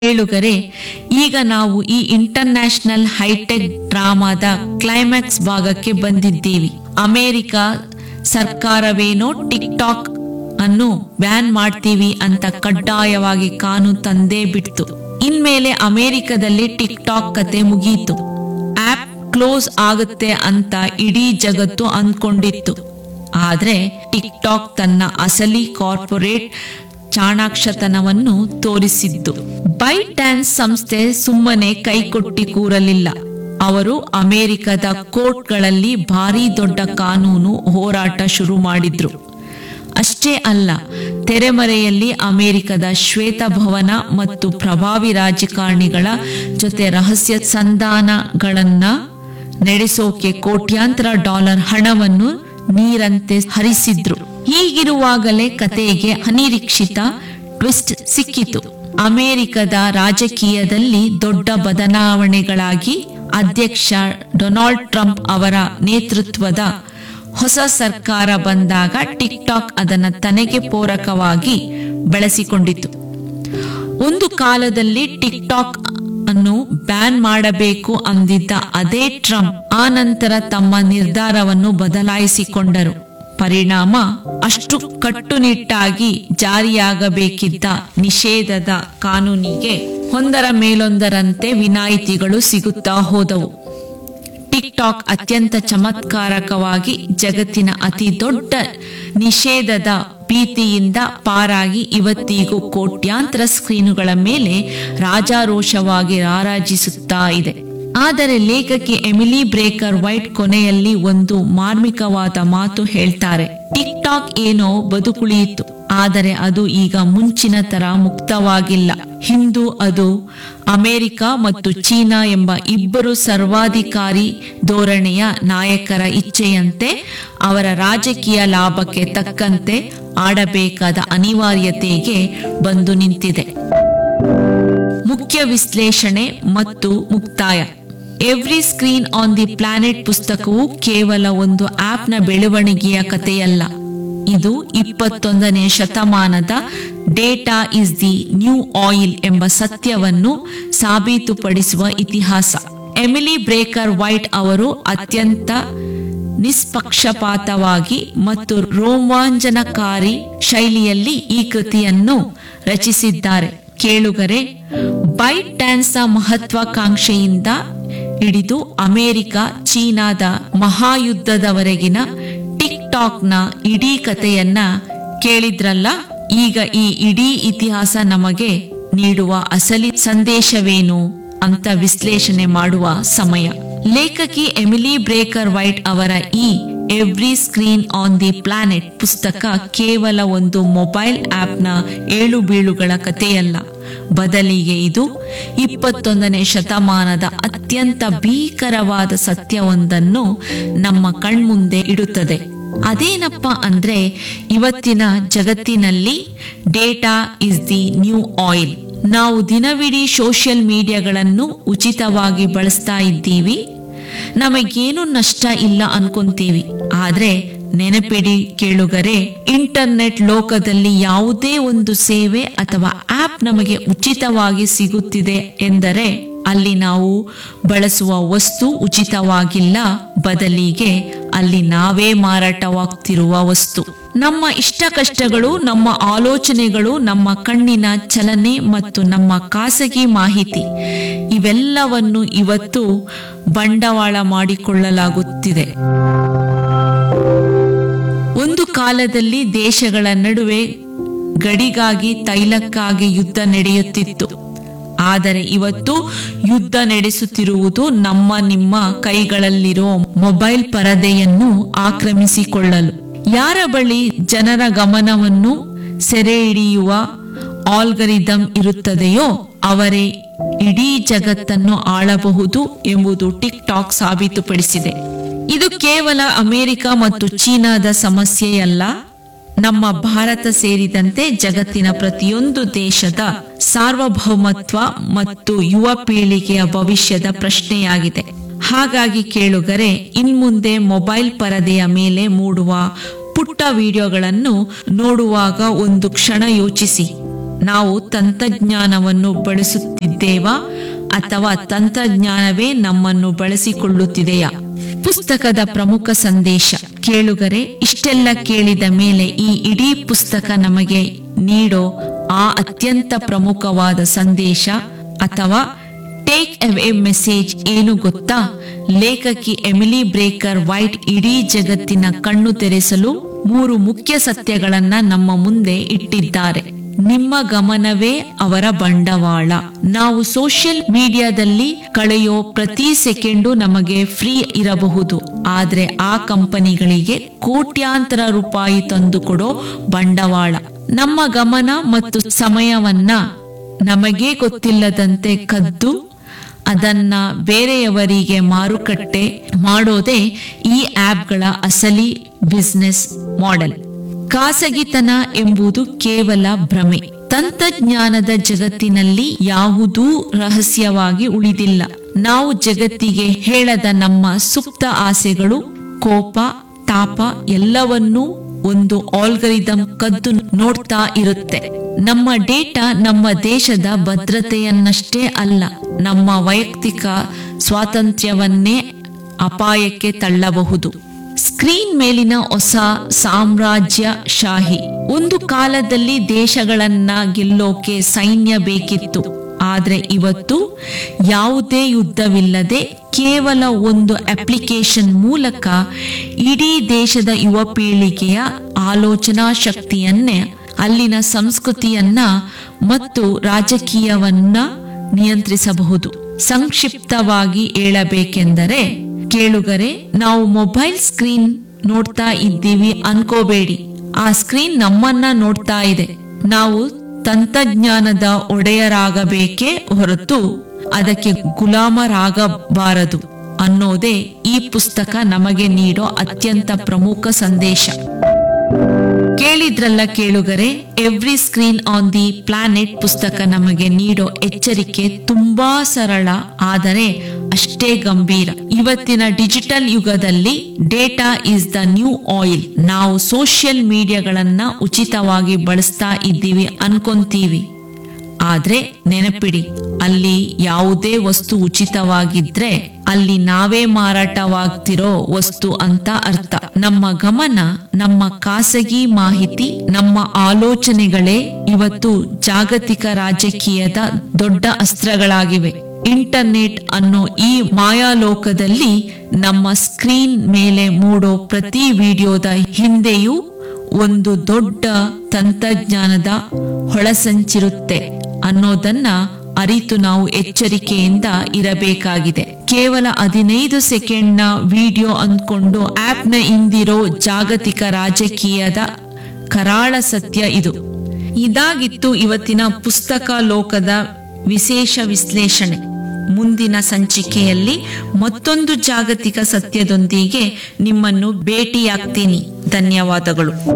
ಕೇಳುಗರೆ ಈಗ ನಾವು ಈ ಇಂಟರ್ನ್ಯಾಷನಲ್ ಹೈಟೆಕ್ ಡ್ರಾಮಾದ ಕ್ಲೈಮ್ಯಾಕ್ಸ್ ಭಾಗಕ್ಕೆ ಬಂದಿದ್ದೀವಿ ಅಮೆರಿಕ ಸರ್ಕಾರವೇನೋ ಟಿಕ್ ಟಾಕ್ ಅನ್ನು ಬ್ಯಾನ್ ಮಾಡ್ತೀವಿ ಅಂತ ಕಡ್ಡಾಯವಾಗಿ ಕಾನೂನು ತಂದೇ ಬಿಡ್ತು ಇನ್ಮೇಲೆ ಅಮೆರಿಕದಲ್ಲಿ ಟಿಕ್ ಟಾಕ್ ಕತೆ ಮುಗೀತು ಆಪ್ ಕ್ಲೋಸ್ ಆಗುತ್ತೆ ಅಂತ ಇಡೀ ಜಗತ್ತು ಅಂದ್ಕೊಂಡಿತ್ತು ಆದ್ರೆ ಟಿಕ್ ಟಾಕ್ ತನ್ನ ಅಸಲಿ ಕಾರ್ಪೊರೇಟ್ ಚಾಣಾಕ್ಷತನವನ್ನು ತೋರಿಸಿದ್ದು ಬೈ ಡ್ಯಾನ್ಸ್ ಸಂಸ್ಥೆ ಸುಮ್ಮನೆ ಕೈಕೊಟ್ಟಿ ಕೂರಲಿಲ್ಲ ಅವರು ಅಮೆರಿಕದ ಕೋರ್ಟ್ಗಳಲ್ಲಿ ಭಾರಿ ದೊಡ್ಡ ಕಾನೂನು ಹೋರಾಟ ಶುರು ಮಾಡಿದ್ರು ಅಷ್ಟೇ ಅಲ್ಲ ತೆರೆಮರೆಯಲ್ಲಿ ಅಮೆರಿಕದ ಶ್ವೇತಭವನ ಮತ್ತು ಪ್ರಭಾವಿ ರಾಜಕಾರಣಿಗಳ ಜೊತೆ ರಹಸ್ಯ ಸಂಧಾನಗಳನ್ನ ನಡೆಸೋಕೆ ಕೋಟ್ಯಾಂತರ ಡಾಲರ್ ಹಣವನ್ನು ನೀರಂತೆ ಹರಿಸಿದ್ರು ಹೀಗಿರುವಾಗಲೇ ಕತೆಗೆ ಅನಿರೀಕ್ಷಿತ ಟ್ವಿಸ್ಟ್ ಸಿಕ್ಕಿತು ಅಮೆರಿಕದ ರಾಜಕೀಯದಲ್ಲಿ ದೊಡ್ಡ ಬದಲಾವಣೆಗಳಾಗಿ ಅಧ್ಯಕ್ಷ ಡೊನಾಲ್ಡ್ ಟ್ರಂಪ್ ಅವರ ನೇತೃತ್ವದ ಹೊಸ ಸರ್ಕಾರ ಬಂದಾಗ ಟಿಕ್ ಟಾಕ್ ಅದನ್ನ ತನಗೆ ಪೂರಕವಾಗಿ ಬಳಸಿಕೊಂಡಿತು ಒಂದು ಕಾಲದಲ್ಲಿ ಟಿಕ್ ಟಾಕ್ ಅನ್ನು ಬ್ಯಾನ್ ಮಾಡಬೇಕು ಅಂದಿದ್ದ ಅದೇ ಟ್ರಂಪ್ ಆ ನಂತರ ತಮ್ಮ ನಿರ್ಧಾರವನ್ನು ಬದಲಾಯಿಸಿಕೊಂಡರು ಪರಿಣಾಮ ಅಷ್ಟು ಕಟ್ಟುನಿಟ್ಟಾಗಿ ಜಾರಿಯಾಗಬೇಕಿದ್ದ ನಿಷೇಧದ ಕಾನೂನಿಗೆ ಒಂದರ ಮೇಲೊಂದರಂತೆ ವಿನಾಯಿತಿಗಳು ಸಿಗುತ್ತಾ ಹೋದವು ಟಿಕ್ ಟಾಕ್ ಅತ್ಯಂತ ಚಮತ್ಕಾರಕವಾಗಿ ಜಗತ್ತಿನ ಅತಿ ದೊಡ್ಡ ನಿಷೇಧದ ಭೀತಿಯಿಂದ ಪಾರಾಗಿ ಇವತ್ತಿಗೂ ಕೋಟ್ಯಾಂತರ ಸ್ಕ್ರೀನುಗಳ ಮೇಲೆ ರಾಜಾರೋಷವಾಗಿ ರಾರಾಜಿಸುತ್ತಾ ಇದೆ ಆದರೆ ಲೇಖಕಿ ಎಮಿಲಿ ಬ್ರೇಕರ್ ವೈಟ್ ಕೊನೆಯಲ್ಲಿ ಒಂದು ಮಾರ್ಮಿಕವಾದ ಮಾತು ಹೇಳ್ತಾರೆ ಟಿಕ್ ಟಾಕ್ ಏನೋ ಬದುಕುಳಿಯಿತು ಆದರೆ ಅದು ಈಗ ಮುಂಚಿನ ತರ ಮುಕ್ತವಾಗಿಲ್ಲ ಹಿಂದೂ ಅದು ಅಮೆರಿಕ ಮತ್ತು ಚೀನಾ ಎಂಬ ಇಬ್ಬರು ಸರ್ವಾಧಿಕಾರಿ ಧೋರಣೆಯ ನಾಯಕರ ಇಚ್ಛೆಯಂತೆ ಅವರ ರಾಜಕೀಯ ಲಾಭಕ್ಕೆ ತಕ್ಕಂತೆ ಆಡಬೇಕಾದ ಅನಿವಾರ್ಯತೆಗೆ ಬಂದು ನಿಂತಿದೆ ಮುಖ್ಯ ವಿಶ್ಲೇಷಣೆ ಮತ್ತು ಮುಕ್ತಾಯ every screen on the planet ಪುಸ್ತಕವು ಕೇವಲ ಒಂದು ಆಪ್ನ ಬೆಳವಣಿಗೆಯ ಕಥೆಯಲ್ಲ ಇದು ಇಪ್ಪತ್ತೊಂದನೇ ಶತಮಾನದ data is the new oil ಎಂಬ ಸತ್ಯವನ್ನು ಸಾಬೀತುಪಡಿಸುವ ಇತಿಹಾಸ ಎಮಿಲಿ ಬ್ರೇಕರ್ ವೈಟ್ ಅವರು ಅತ್ಯಂತ ನಿಷ್ಪಕ್ಷಪಾತವಾಗಿ ಮತ್ತು ರೋಮಾಂಚನಕಾರಿ ಶೈಲಿಯಲ್ಲಿ ಈ ಕೃತಿಯನ್ನು ರಚಿಸಿದ್ದಾರೆ ಕೇಳುಗರೆ ಬೈಟ್ ಡ್ಯಾನ್ಸ್ ಮಹತ್ವಾಕಾಂಕ್ಷೆಯಿಂದ ಹಿಡಿದು ಅಮೆರಿಕ ಚೀನಾದ ಮಹಾಯುದ್ಧದವರೆಗಿನ ಟಿಕ್ ಟಾಕ್ನ ಇಡೀ ಕಥೆಯನ್ನ ಕೇಳಿದ್ರಲ್ಲ ಈಗ ಈ ಇಡೀ ಇತಿಹಾಸ ನಮಗೆ ನೀಡುವ ಅಸಲಿ ಸಂದೇಶವೇನು ಅಂತ ವಿಶ್ಲೇಷಣೆ ಮಾಡುವ ಸಮಯ ಲೇಖಕಿ ಎಮಿಲಿ ಬ್ರೇಕರ್ ವೈಟ್ ಅವರ ಈ every screen on the planet ಪುಸ್ತಕ ಕೇವಲ ಒಂದು ಮೊಬೈಲ್ ಆಪ್ನ ಏಳು ಬೀಳುಗಳ ಕಥೆಯಲ್ಲ ಬದಲಿಗೆ ಇದು ಇಪ್ಪತ್ತೊಂದನೇ ಶತಮಾನದ ಅತ್ಯಂತ ಭೀಕರವಾದ ಸತ್ಯವೊಂದನ್ನು ನಮ್ಮ ಕಣ್ಮುಂದೆ ಇಡುತ್ತದೆ ಅದೇನಪ್ಪ ಅಂದ್ರೆ ಇವತ್ತಿನ ಜಗತ್ತಿನಲ್ಲಿ data is the new oil ನಾವು ದಿನವಿಡೀ ಸೋಷಿಯಲ್ ಮೀಡಿಯಾಗಳನ್ನು ಉಚಿತವಾಗಿ ಬಳಸ್ತಾ ಇದ್ದೀವಿ ನಮಗೇನು ನಷ್ಟ ಇಲ್ಲ ಅನ್ಕೊಂತೀವಿ ಆದ್ರೆ ನೆನಪಿಡಿ ಕೇಳುಗರೆ ಇಂಟರ್ನೆಟ್ ಲೋಕದಲ್ಲಿ ಯಾವುದೇ ಒಂದು ಸೇವೆ ಅಥವಾ ಆಪ್ ನಮಗೆ ಉಚಿತವಾಗಿ ಸಿಗುತ್ತಿದೆ ಎಂದರೆ ಅಲ್ಲಿ ನಾವು ಬಳಸುವ ವಸ್ತು ಉಚಿತವಾಗಿಲ್ಲ ಬದಲಿಗೆ ಅಲ್ಲಿ ನಾವೇ ಮಾರಾಟವಾಗ್ತಿರುವ ವಸ್ತು ನಮ್ಮ ಇಷ್ಟ ಕಷ್ಟಗಳು ನಮ್ಮ ಆಲೋಚನೆಗಳು ನಮ್ಮ ಕಣ್ಣಿನ ಚಲನೆ ಮತ್ತು ನಮ್ಮ ಖಾಸಗಿ ಮಾಹಿತಿ ಇವೆಲ್ಲವನ್ನು ಇವತ್ತು ಬಂಡವಾಳ ಮಾಡಿಕೊಳ್ಳಲಾಗುತ್ತಿದೆ ಒಂದು ಕಾಲದಲ್ಲಿ ದೇಶಗಳ ನಡುವೆ ಗಡಿಗಾಗಿ ತೈಲಕ್ಕಾಗಿ ಯುದ್ಧ ನಡೆಯುತ್ತಿತ್ತು ಆದರೆ ಇವತ್ತು ಯುದ್ಧ ನಡೆಸುತ್ತಿರುವುದು ನಮ್ಮ ನಿಮ್ಮ ಕೈಗಳಲ್ಲಿರೋ ಮೊಬೈಲ್ ಪರದೆಯನ್ನು ಆಕ್ರಮಿಸಿಕೊಳ್ಳಲು ಯಾರ ಬಳಿ ಜನರ ಗಮನವನ್ನು ಸೆರೆ ಹಿಡಿಯುವ ಆಲ್ಗರಿದಮ್ ಇರುತ್ತದೆಯೋ ಅವರೇ ಇಡೀ ಜಗತ್ತನ್ನು ಆಳಬಹುದು ಎಂಬುದು ಟಿಕ್ ಟಾಕ್ ಸಾಬೀತುಪಡಿಸಿದೆ ಇದು ಕೇವಲ ಅಮೆರಿಕ ಮತ್ತು ಚೀನಾದ ಸಮಸ್ಯೆಯಲ್ಲ ನಮ್ಮ ಭಾರತ ಸೇರಿದಂತೆ ಜಗತ್ತಿನ ಪ್ರತಿಯೊಂದು ದೇಶದ ಸಾರ್ವಭೌಮತ್ವ ಮತ್ತು ಯುವ ಪೀಳಿಗೆಯ ಭವಿಷ್ಯದ ಪ್ರಶ್ನೆಯಾಗಿದೆ ಹಾಗಾಗಿ ಕೇಳುಗರೆ ಇನ್ಮುಂದೆ ಮೊಬೈಲ್ ಪರದೆಯ ಮೇಲೆ ಮೂಡುವ ಪುಟ್ಟ ವಿಡಿಯೋಗಳನ್ನು ನೋಡುವಾಗ ಒಂದು ಕ್ಷಣ ಯೋಚಿಸಿ ನಾವು ತಂತ್ರಜ್ಞಾನವನ್ನು ಬಳಸುತ್ತಿದ್ದೇವಾ ಅಥವಾ ತಂತ್ರಜ್ಞಾನವೇ ನಮ್ಮನ್ನು ಬಳಸಿಕೊಳ್ಳುತ್ತಿದೆಯಾ ಪುಸ್ತಕದ ಪ್ರಮುಖ ಸಂದೇಶ ಕೇಳುಗರೆ ಇಷ್ಟೆಲ್ಲ ಕೇಳಿದ ಮೇಲೆ ಈ ಇಡೀ ಪುಸ್ತಕ ನಮಗೆ ನೀಡೋ ಆ ಅತ್ಯಂತ ಪ್ರಮುಖವಾದ ಸಂದೇಶ ಅಥವಾ ಟೇಕ್ ಅವೇ ಮೆಸೇಜ್ ಏನು ಗೊತ್ತಾ ಲೇಖಕಿ ಎಮಿಲಿ ಬ್ರೇಕರ್ ವೈಟ್ ಇಡೀ ಜಗತ್ತಿನ ಕಣ್ಣು ತೆರೆಸಲು ಮೂರು ಮುಖ್ಯ ಸತ್ಯಗಳನ್ನ ನಮ್ಮ ಮುಂದೆ ಇಟ್ಟಿದ್ದಾರೆ ನಿಮ್ಮ ಗಮನವೇ ಅವರ ಬಂಡವಾಳ ನಾವು ಸೋಷಿಯಲ್ ಮೀಡಿಯಾದಲ್ಲಿ ಕಳೆಯೋ ಪ್ರತಿ ಸೆಕೆಂಡು ನಮಗೆ ಫ್ರೀ ಇರಬಹುದು ಆದ್ರೆ ಆ ಕಂಪನಿಗಳಿಗೆ ಕೋಟ್ಯಾಂತರ ರೂಪಾಯಿ ತಂದುಕೊಡೋ ಬಂಡವಾಳ ನಮ್ಮ ಗಮನ ಮತ್ತು ಸಮಯವನ್ನ ನಮಗೆ ಗೊತ್ತಿಲ್ಲದಂತೆ ಕದ್ದು ಅದನ್ನ ಬೇರೆಯವರಿಗೆ ಮಾರುಕಟ್ಟೆ ಮಾಡೋದೇ ಈ ಆಪ್ಗಳ ಅಸಲಿ ಬಿಸ್ನೆಸ್ ಮಾಡೆಲ್ ಖಾಸಗಿತನ ಎಂಬುದು ಕೇವಲ ಭ್ರಮೆ ತಂತ್ರಜ್ಞಾನದ ಜಗತ್ತಿನಲ್ಲಿ ಯಾವುದೂ ರಹಸ್ಯವಾಗಿ ಉಳಿದಿಲ್ಲ ನಾವು ಜಗತ್ತಿಗೆ ಹೇಳದ ನಮ್ಮ ಸುಪ್ತ ಆಸೆಗಳು ಕೋಪ ತಾಪ ಎಲ್ಲವನ್ನೂ ಒಂದು ಆಲ್ಗರಿದಮ್ ಕದ್ದು ನೋಡ್ತಾ ಇರುತ್ತೆ ನಮ್ಮ ಡೇಟಾ ನಮ್ಮ ದೇಶದ ಭದ್ರತೆಯನ್ನಷ್ಟೇ ಅಲ್ಲ ನಮ್ಮ ವೈಯಕ್ತಿಕ ಸ್ವಾತಂತ್ರ್ಯವನ್ನೇ ಅಪಾಯಕ್ಕೆ ತಳ್ಳಬಹುದು ಸ್ಕ್ರೀನ್ ಮೇಲಿನ ಹೊಸ ಸಾಮ್ರಾಜ್ಯ ಶಾಹಿ ಒಂದು ಕಾಲದಲ್ಲಿ ದೇಶಗಳನ್ನ ಗೆಲ್ಲೋಕೆ ಸೈನ್ಯ ಬೇಕಿತ್ತು ಆದ್ರೆ ಇವತ್ತು ಯಾವುದೇ ಯುದ್ಧವಿಲ್ಲದೆ ಕೇವಲ ಒಂದು ಅಪ್ಲಿಕೇಶನ್ ಮೂಲಕ ಇಡೀ ದೇಶದ ಯುವ ಪೀಳಿಗೆಯ ಆಲೋಚನಾ ಶಕ್ತಿಯನ್ನೇ ಅಲ್ಲಿನ ಸಂಸ್ಕೃತಿಯನ್ನ ಮತ್ತು ರಾಜಕೀಯವನ್ನ ನಿಯಂತ್ರಿಸಬಹುದು ಸಂಕ್ಷಿಪ್ತವಾಗಿ ಹೇಳಬೇಕೆಂದರೆ ಕೇಳುಗರೆ ನಾವು ಮೊಬೈಲ್ ಸ್ಕ್ರೀನ್ ನೋಡ್ತಾ ಇದ್ದೀವಿ ಅನ್ಕೋಬೇಡಿ ಆ ಸ್ಕ್ರೀನ್ ನಮ್ಮನ್ನ ನೋಡ್ತಾ ಇದೆ ನಾವು ತಂತ್ರಜ್ಞಾನದ ಒಡೆಯರಾಗಬೇಕೇ ಹೊರತು ಅದಕ್ಕೆ ಗುಲಾಮರಾಗಬಾರದು ಅನ್ನೋದೇ ಈ ಪುಸ್ತಕ ನಮಗೆ ನೀಡೋ ಅತ್ಯಂತ ಪ್ರಮುಖ ಸಂದೇಶ ಕೇಳಿದ್ರಲ್ಲ ಕೇಳುಗರೆ every screen on the planet ಪುಸ್ತಕ ನಮಗೆ ನೀಡೋ ಎಚ್ಚರಿಕೆ ತುಂಬಾ ಸರಳ ಆದರೆ ಅಷ್ಟೇ ಗಂಭೀರ ಇವತ್ತಿನ ಡಿಜಿಟಲ್ ಯುಗದಲ್ಲಿ data is the new oil ನಾವು ಸೋಷಿಯಲ್ ಮೀಡಿಯಾಗಳನ್ನ ಉಚಿತವಾಗಿ ಬಳಸ್ತಾ ಇದ್ದೀವಿ ಅನ್ಕೊಂತೀವಿ ಆದ್ರೆ ನೆನಪಿಡಿ ಅಲ್ಲಿ ಯಾವುದೇ ವಸ್ತು ಉಚಿತವಾಗಿದ್ರೆ ಅಲ್ಲಿ ನಾವೇ ಮಾರಾಟವಾಗ್ತಿರೋ ವಸ್ತು ಅಂತ ಅರ್ಥ ನಮ್ಮ ಗಮನ ನಮ್ಮ ಖಾಸಗಿ ಮಾಹಿತಿ ನಮ್ಮ ಆಲೋಚನೆಗಳೇ ಇವತ್ತು ಜಾಗತಿಕ ರಾಜಕೀಯದ ದೊಡ್ಡ ಅಸ್ತ್ರಗಳಾಗಿವೆ ಇಂಟರ್ನೆಟ್ ಅನ್ನೋ ಈ ಮಾಯಾಲೋಕದಲ್ಲಿ ನಮ್ಮ ಸ್ಕ್ರೀನ್ ಮೇಲೆ ಮೂಡೋ ಪ್ರತಿ ವಿಡಿಯೋದ ಹಿಂದೆಯೂ ಒಂದು ದೊಡ್ಡ ತಂತ್ರಜ್ಞಾನದ ಹೊಳಸಂಚಿರುತ್ತೆ ಅನ್ನೋದನ್ನ ಅರಿತು ನಾವು ಎಚ್ಚರಿಕೆಯಿಂದ ಇರಬೇಕಾಗಿದೆ ಕೇವಲ ಹದಿನೈದು ಸೆಕೆಂಡ್ನ ವಿಡಿಯೋ ಅಂದ್ಕೊಂಡು ಆಪ್ನ ಹಿಂದಿರೋ ಜಾಗತಿಕ ರಾಜಕೀಯದ ಕರಾಳ ಸತ್ಯ ಇದು ಇದಾಗಿತ್ತು ಇವತ್ತಿನ ಪುಸ್ತಕ ಲೋಕದ ವಿಶೇಷ ವಿಶ್ಲೇಷಣೆ ಮುಂದಿನ ಸಂಚಿಕೆಯಲ್ಲಿ ಮತ್ತೊಂದು ಜಾಗತಿಕ ಸತ್ಯದೊಂದಿಗೆ ನಿಮ್ಮನ್ನು ಭೇಟಿಯಾಗ್ತೀನಿ ಧನ್ಯವಾದಗಳು